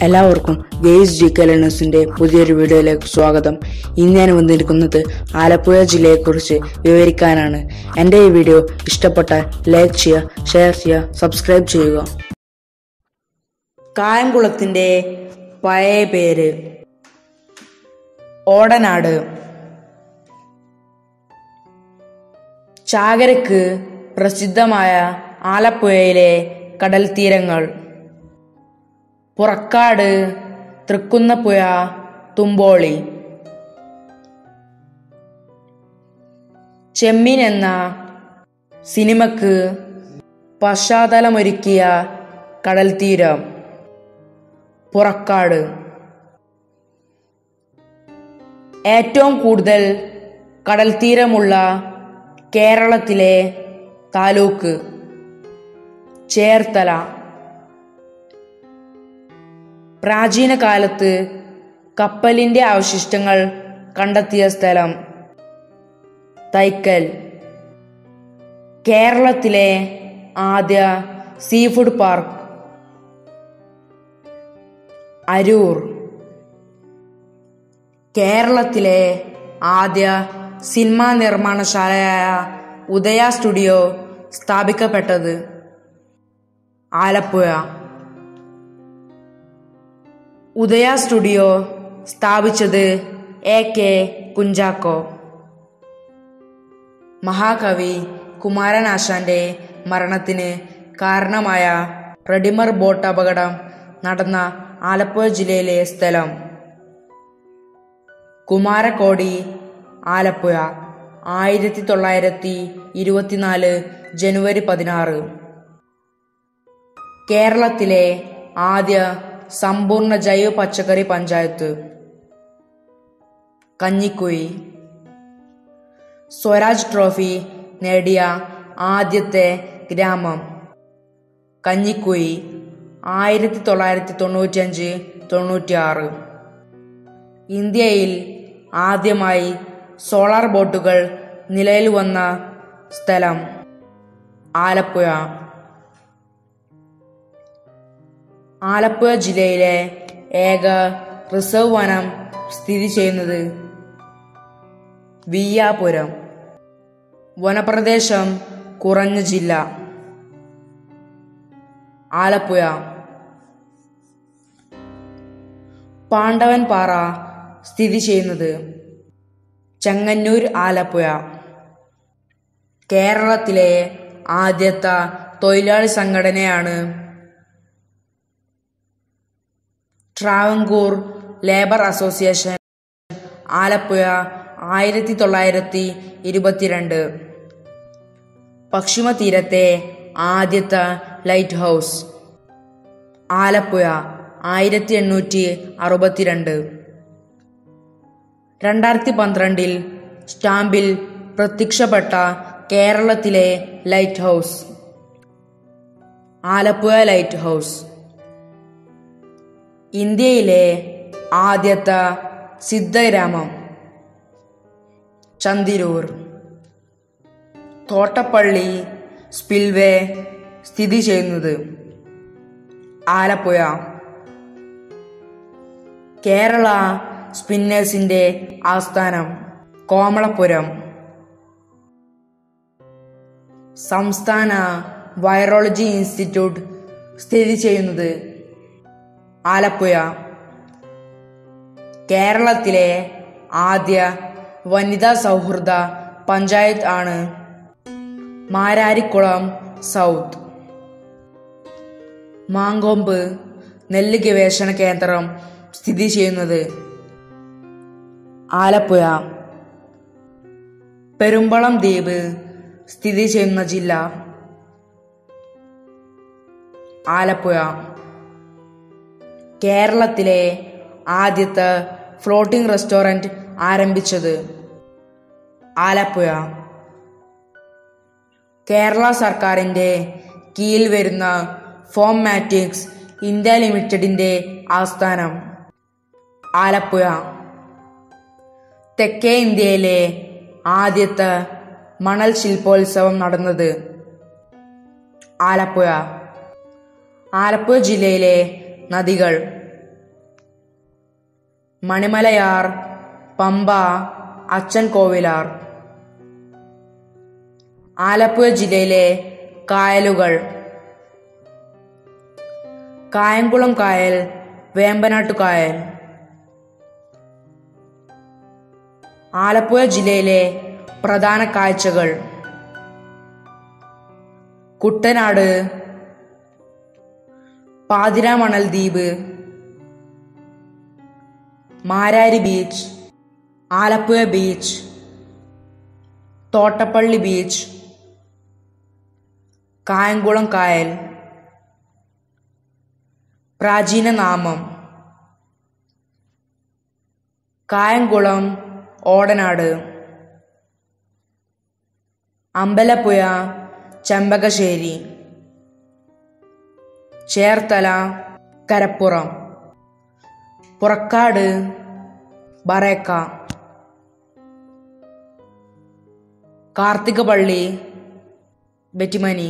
എല്ലാവർക്കും guys G കലനസിന്റെ പുതിയൊരു വീഡിയോയിലേക്ക് സ്വാഗതം ഇന്ന് ഞാൻ വന്നിരിക്കുന്നത് ആലപ്പുഴ ജില്ലയെക്കുറിച്ച് വിവരിക്കാനാണ് എൻ്റെ ഈ വീഡിയോ ഇഷ്ടപ്പെട്ടാൽ ലൈക്ക് ചെയ്യുക ഷെയർ ചെയ്യുക സബ്സ്ക്രൈബ് ചെയ്യുക കായംകുളത്തിന്റെ പഴയ പേര് ഓടനാട് ചാകരക്ക് പ്രസിദ്ധമായ ആലപ്പുഴയിലെ കടൽ തീരങ്ങൾ പുറക്കാട് തൃക്കുന്നപ്പുഴ തുമ്പോളി ചെമ്മീൻ എന്ന സിനിമക്ക് പശ്ചാത്തലമൊരുക്കിയ കടൽ തീരം പുറക്കാട് ഏറ്റവും കൂടുതൽ കടൽ തീരമുള്ള കേരളത്തിലെ താലൂക്ക് ചേർത്തല പ്രാചീന കാലത്ത് കപ്പലിന്റെ അവശിഷ്ടങ്ങൾ കണ്ടെത്തിയ സ്ഥലം തൈക്കൽ കേരളത്തിലെ ആദ്യ സീഫുഡ് പാർക്ക് അരൂർ കേരളത്തിലെ ആദ്യ സിനിമാ നിർമ്മാണശാലയായ ഉദയ സ്റ്റുഡിയോ സ്ഥാപിക്കപ്പെട്ടത് ആലപ്പുഴ ഉദയ സ്റ്റുഡിയോ സ്ഥാപിച്ചത് എ കെ കുഞ്ചാക്കോ മഹാകവി കുമാരനാശാന്റെ മരണത്തിന് കാരണമായ റെഡിമർ ബോട്ട് അപകടം നടന്ന ആലപ്പുഴ ജില്ലയിലെ സ്ഥലം കുമാരക്കോടി ആലപ്പുഴ ആയിരത്തി തൊള്ളായിരത്തി ഇരുപത്തിനാല് ജനുവരി പതിനാറ് കേരളത്തിലെ ആദ്യ സമ്പൂർണ്ണ ജൈവ പച്ചക്കറി പഞ്ചായത്ത് കഞ്ഞിക്കുഴി സ്വരാജ് ട്രോഫി നേടിയ ആദ്യത്തെ ഗ്രാമം കഞ്ഞിക്കുഴി ആയിരത്തി തൊള്ളായിരത്തി തൊണ്ണൂറ്റിയഞ്ച് തൊണ്ണൂറ്റിയാറ് ഇന്ത്യയിൽ ആദ്യമായി സോളാർ ബോട്ടുകൾ നിലയിൽ വന്ന സ്ഥലം ആലപ്പുഴ ആലപ്പുഴ ജില്ലയിലെ ഏക റിസർവ് വനം സ്ഥിതി ചെയ്യുന്നത് വിയ്യാപുരം വനപ്രദേശം കുറഞ്ഞ ജില്ല ആലപ്പുഴ പാണ്ഡവൻ പാറ സ്ഥിതി ചെയ്യുന്നത് ചെങ്ങന്നൂർ ആലപ്പുഴ കേരളത്തിലെ ആദ്യത്തെ തൊഴിലാളി സംഘടനയാണ് ട്രാവൻകൂർ ലേബർ അസോസിയേഷൻ ആലപ്പുഴ ആയിരത്തി തൊള്ളായിരത്തി ഇരുപത്തിരണ്ട് പശ്ചിമ തീരത്തെ ആദ്യത്തെ ലൈറ്റ് ഹൗസ് ആലപ്പുഴ ആയിരത്തി എണ്ണൂറ്റി അറുപത്തിരണ്ട് രണ്ടായിരത്തി പന്ത്രണ്ടിൽ സ്റ്റാമ്പിൽ പ്രത്യക്ഷപ്പെട്ട കേരളത്തിലെ lighthouse Alappuzha lighthouse ഇന്ത്യയിലെ ആദ്യത്തെ സിദ്ധഗ്രാമം ചന്തിരൂർ തോട്ടപ്പള്ളി സ്പിൽവേ സ്ഥിതി ചെയ്യുന്നത് ആലപ്പുഴ കേരള സ്പിന്നേഴ്സിന്റെ ആസ്ഥാനം കോമളപുരം സംസ്ഥാന വൈറോളജി ഇൻസ്റ്റിറ്റ്യൂട്ട് സ്ഥിതി ചെയ്യുന്നത് ആലപ്പുഴ കേരളത്തിലെ ആദ്യ വനിതാ സൗഹൃദ പഞ്ചായത്ത് ആണ് മാരാരിക്കുളം സൗത്ത് മാങ്കൊമ്പ് നെല്ല് ഗവേഷണ കേന്ദ്രം സ്ഥിതി ചെയ്യുന്നത് ആലപ്പുഴ പെരുമ്പളം ദ്വീപ് സ്ഥിതി ചെയ്യുന്ന ജില്ല ആലപ്പുഴ കേരളത്തിലെ ആദ്യത്തെ ഫ്ലോട്ടിംഗ് റെസ്റ്റോറന്റ് ആരംഭിച്ചത് ആലപ്പുഴ കേരള സർക്കാരിന്റെ കീഴിൽ വരുന്ന ഫോം മാറ്റിക്സ് ഇന്ത്യ ലിമിറ്റഡിന്റെ ആസ്ഥാനം ആലപ്പുഴ തെക്കേ ഇന്ത്യയിലെ ആദ്യത്തെ മണൽ ശില്പോത്സവം നടന്നത് ആലപ്പുഴ ആലപ്പുഴ ജില്ലയിലെ നദികൾ മണിമലയാർ പമ്പ അച്ചൻ കോവിലാർ ആലപ്പുഴ ജില്ലയിലെ കായലുകൾ കായംകുളം കായൽ വേമ്പനാട്ടു കായൽ ആലപ്പുഴ ജില്ലയിലെ പ്രധാന കാഴ്ചകൾ കുട്ടനാട് പാതിരാമണൽ ദ്വീപ് Marari beach Alappuzha beach Thottappally beach Kayamkulam കായൽ പ്രാചീന നാമം കായംകുളം ഓടനാട് അമ്പലപ്പുഴ ചെമ്പകശ്ശേരി ചേർത്തല കരപ്പുറം പുറക്കാട് ബറേക്ക കാർത്തികപള്ളി ബെറ്റിമനി